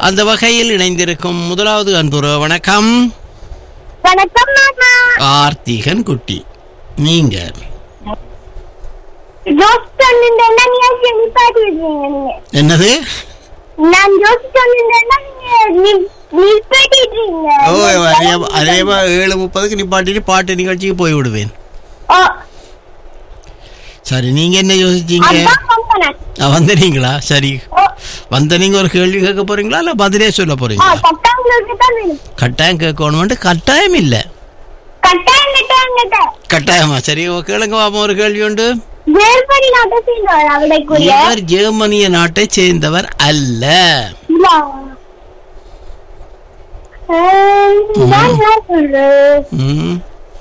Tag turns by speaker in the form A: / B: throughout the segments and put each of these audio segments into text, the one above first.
A: அந்த வகையில் இணைந்திருக்கும் முதலாவது அன்புற வணக்கம்
B: வணக்கம் மாமா
A: ஆர்த்திகன் குட்டி நீங்க
B: ஜோஸ் சொன்னீங்கன்னா நீங்க நிப்பாட்டி விடுறீங்க நீங்க
A: என்னது
B: நான் ஜோஸ் சொன்னீங்கன்னா நீங்க நி- நிப்பாட்டிடுறீங்க
A: ஓ அதே அதே மாதிரி ஏழு முப்பதுக்கு நிப்பாட்டிட்டு பாட்டு நிகழ்ச்சிக்கு போய் விடுவேன்
B: ஓ,
A: சரி நீங்க என்ன யோசிச்சீங்க
B: அதான் சொன்னேன்.
A: ஆ, வந்தனீங்களா சரி
B: ஓ,
A: வந்த நீங்க ஒரு கேள்வி கேட்க போறீங்களா இல்ல பதிலே சொல்ல
B: ஆ,
A: போறீங்களா
B: கட்டாங்களுக்கு தான் வேணும்.
A: கட்டாயம் கேட்கணும்ட்டு கட்டாயம் இல்ல
B: கட்டாயம் கட்டாயம் கட்டாயம்.
A: கட்டாயமா சரி ஓ, கேளுங்க பாப்போம் ஒரு கேள்வி உண்டு
B: ஜெர்மனி நாட்டை சேர்ந்தவர் அவிடைக்குரிய
A: இவர் ஜெர்மனிய நாட்டை சேர்ந்தவர் அல்ல
B: இல்லா. ஆஹ், நான் என்ன சொல்றது?
A: ம்.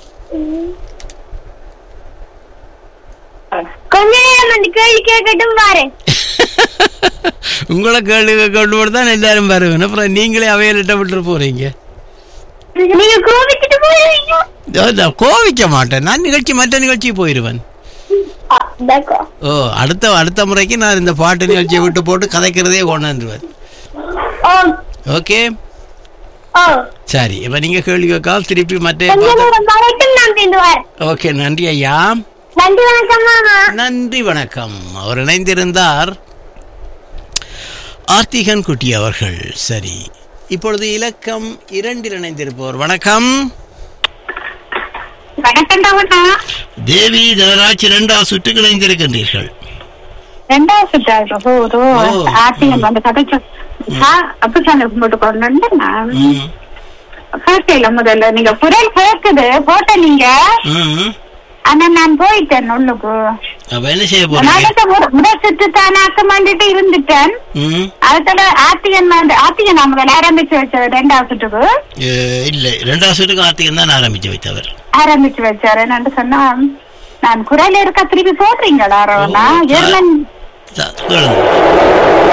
B: கொஞ்ச நேரம் அந்த கேள்வி கேட்கட்டும் பாரு
A: உங்களை கேள்வி கொண்டு தான் எல்லாரும் வருவேன் அப்புறம் நீங்களே அவையிலிட்ட விட்டு போறீங்க
B: நீங்க கோபிச்சுட்டு போயிருவீங்க
A: இதோ நான் கோவிக்க மாட்டேன் நான் நிகழ்ச்சி மற்ற நிகழ்ச்சி போயிடுவேன்
B: ஆ, d'accord.
A: ஓ அடுத்த அடுத்த முறைக்கு நான் இந்த பாட்டு நிகழ்ச்சியை விட்டு போட்டு கதைக்கிறதே கொண்டாந்துருவேன்
B: ஓ,
A: ஓகே
B: ஓ.
A: சரி இப்ப நீங்க கேள்வி கேட்காம திருப்பி மற்ற
B: கொஞ்ச நேரம் வரைக்கும் நான் சேர்ந்து வரேன்
A: ஓகே நன்றி ஐயா
B: நன்றி வணக்கம் மாமா
A: நன்றி வணக்கம் அவர் இணைந்திருந்தார் ஆர்த்திகன் குட்டி அவர்கள் சரி இப்பொழுது இலக்கம் இரண்டில் இணைந்திருப்பவர் வணக்கம்
B: வணக்கம் டாவட்டா
A: தேவி தனராஜ் இரண்டாவது சுற்றுக்கு இணைந்திருக்கின்றீர்கள்
C: ரெண்டாவது சுற்றாரு போதோ
A: ஓ.
C: ஆர்த்தியம் வந்து கதைச்சு அப்படி போட்டு கொண்டு நான்
A: ம்,
C: கேட்கல முதல்ல நீங்க குரல் கேக்குது போட்ட நீங்க
A: ம்.
C: ஆனா நான் போயிட்டேன் உள்ளுக்கு
A: அப்ப என்ன செய்ய போறீங்க
C: நாளைக்கு முத- முதல் சுற்று தான் ஆக்கமாண்டிட்டு இருந்துட்டேன்
A: ம்,
C: அதுல ஆர்த்தியன் வந்து ஆர்த்தியன் நான் முதல்ல ஆரம்பிச்சு வச்சது ரெண்டாவது சுற்றுக்கு
A: ஏ, இல்லை இரண்டாவது சுற்றுக்கு ஆர்த்திகன் தான் ஆரம்பிச்சு வைத்தவர்
C: ஆரம்பிச்சு வச்சாரு நான் சொன்னா நான் குரல் இருக்க திருப்பி போடுறீங்களா ரோனா ஜெர்மன்
A: த- கேளுங்க